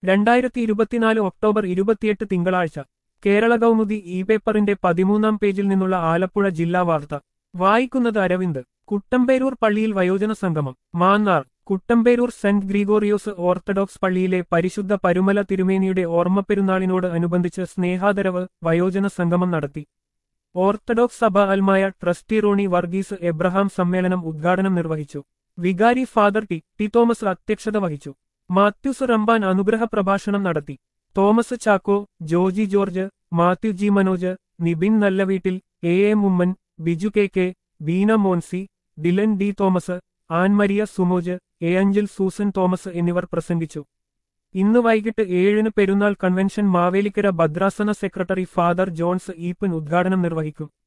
രണ്ടായിരത്തി ഇരുപത്തിനാല് ഒക്ടോബർ ഇരുപത്തിയെട്ട് തിങ്കളാഴ്ച കേരള കൗമുദി ഇ പേപ്പറിന്റെ പതിമൂന്നാം പേജിൽ നിന്നുള്ള ആലപ്പുഴ ജില്ലാ വാർത്ത വായിക്കുന്നത് അരവിന്ദ് കുട്ടമ്പേരൂർ പള്ളിയിൽ വയോജന സംഗമം മാന്നാർ കുട്ടമ്പേരൂർ സെന്റ് ഗ്രിഗോറിയോസ് ഓർത്തഡോക്സ് പള്ളിയിലെ പരിശുദ്ധ പരുമല തിരുമേനിയുടെ ഓർമ്മപ്പെരുന്നാളിനോട് അനുബന്ധിച്ച് സ്നേഹാദരവ് വയോജന സംഗമം നടത്തി ഓർത്തഡോക്സ് സഭ അൽമായ ട്രസ്റ്റി റോണി വർഗീസ് എബ്രഹാം സമ്മേളനം ഉദ്ഘാടനം നിർവഹിച്ചു വികാരി ഫാദർ ടി ടി തോമസ് അധ്യക്ഷത വഹിച്ചു മാത്യൂസ് റംബാൻ അനുഗ്രഹ പ്രഭാഷണം നടത്തി Thomas Chacko Joji George Mathew G Manoj Nibin Nallaveettil A A Mamman Biju K K Beena Moncy Dylan D Thomas Annmaria Sumoj A Anchil Susan Thomas എന്നിവർ പ്രസംഗിച്ചു ഇന്ന് വൈകിട്ട് ഏഴിന് പെരുന്നാൾ കൺവെൻഷൻ മാവേലിക്കര ഭദ്രാസന സെക്രട്ടറി ഫാദർ ജോൺസ് ഈപ്പൻ ഉദ്ഘാടനം നിർവഹിക്കും